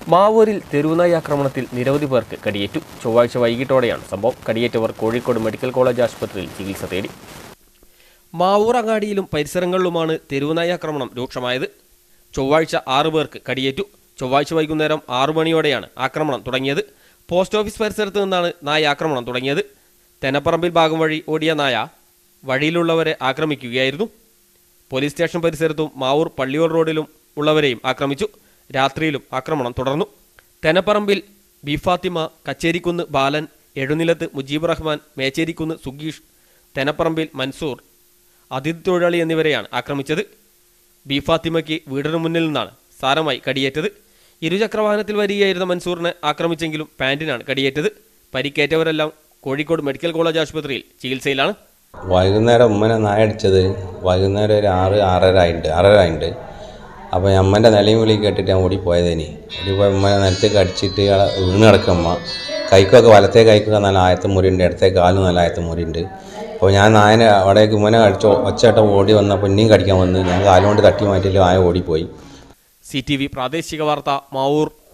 മാവൂരിൽ തെരുവുനായി ആക്രമണത്തിൽ നിരവധി പേർക്ക് കടിയേറ്റു ചൊവ്വാഴ്ച വൈകിട്ടോടെയാണ് സംഭവം കടിയേറ്റവർ കോഴിക്കോട് മെഡിക്കൽ കോളേജ് ആശുപത്രിയിൽ ചികിത്സ തേടി മാവൂർ അങ്ങാടിയിലും പരിസരങ്ങളിലുമാണ് തെരുവുനായി ആക്രമണം രൂക്ഷമായത് ചൊവ്വാഴ്ച ആറു പേർക്ക് കടിയേറ്റു ചൊവ്വാഴ്ച വൈകുന്നേരം ആറു മണിയോടെയാണ് ആക്രമണം തുടങ്ങിയത് പോസ്റ്റ് ഓഫീസ് പരിസരത്ത് നിന്നാണ് നായ ആക്രമണം തുടങ്ങിയത് തെനപ്പറമ്പിൽ ഭാഗം വഴി ഓടിയ നായ വഴിയിലുള്ളവരെ ആക്രമിക്കുകയായിരുന്നു പോലീസ് സ്റ്റേഷൻ പരിസരത്തും മാവൂർ പള്ളിയൂർ റോഡിലും ഉള്ളവരെയും ആക്രമിച്ചു രാത്രിയിലും ആക്രമണം തുടർന്നു തെനപ്പറമ്പിൽ ബി ഫാത്തിമ കച്ചേരിക്കുന്ന് ബാലൻ എഴുനിലത്ത് മുജീബ് റഹ്മാൻ മേച്ചേരിക്കുന്ന് സുഗീഷ് തെനപ്പറമ്പിൽ മൻസൂർ അതിഥി തൊഴിലാളി എന്നിവരെയാണ് ആക്രമിച്ചത് ബി ഫാത്തിമയ്ക്ക് വീടിന് മുന്നിൽ നിന്നാണ് സാരമായി കടിയേറ്റത് ഇരുചക്രവാഹനത്തിൽ വരികയായിരുന്ന മൻസൂറിനെ ആക്രമിച്ചെങ്കിലും പാൻറ്റിനാണ് കടിയേറ്റത് പരിക്കേറ്റവരെല്ലാം കോഴിക്കോട് മെഡിക്കൽ കോളേജ് ആശുപത്രിയിൽ ചികിത്സയിലാണ് വൈകുന്നേരം ഉമ്മനെ നായ അടിച്ചത് വൈകുന്നേരം ഒരു ആറ് ആറര ആയിട്ടുണ്ട് ആറര ആയിട്ടുണ്ട് അപ്പോൾ അമ്മൻ്റെ നിലയും വിളി കേട്ടിട്ട് ഞാൻ ഓടിപ്പോയതേനി ഓടിപ്പോയി ഉമ്മനെ നിലത്തേക്ക് അടിച്ചിട്ട് ആളെ വീണ് കിടക്കും അമ്മ കൈക്കൊക്കെ വലത്തേ കൈക്കൊക്കെ നല്ല ആയത്ത മുറിയുണ്ട് ഇടത്തേ കാലും നല്ല ആയത്ത മുറിയുണ്ട് അപ്പോൾ ഞാൻ നായനെ അവിടേക്ക് ഉമ്മനെ അടിച്ചു ഒച്ചയാട്ടം ഓടി വന്നപ്പോൾ ഇനിയും കടിക്കാൻ വന്ന് ഞാൻ കാലുകൊണ്ട് തട്ടി മാറ്റിയിട്ട് നായ ഓടിപ്പോയി സി ടി വി പ്രാദേശിക വാർത്ത മാവൂർ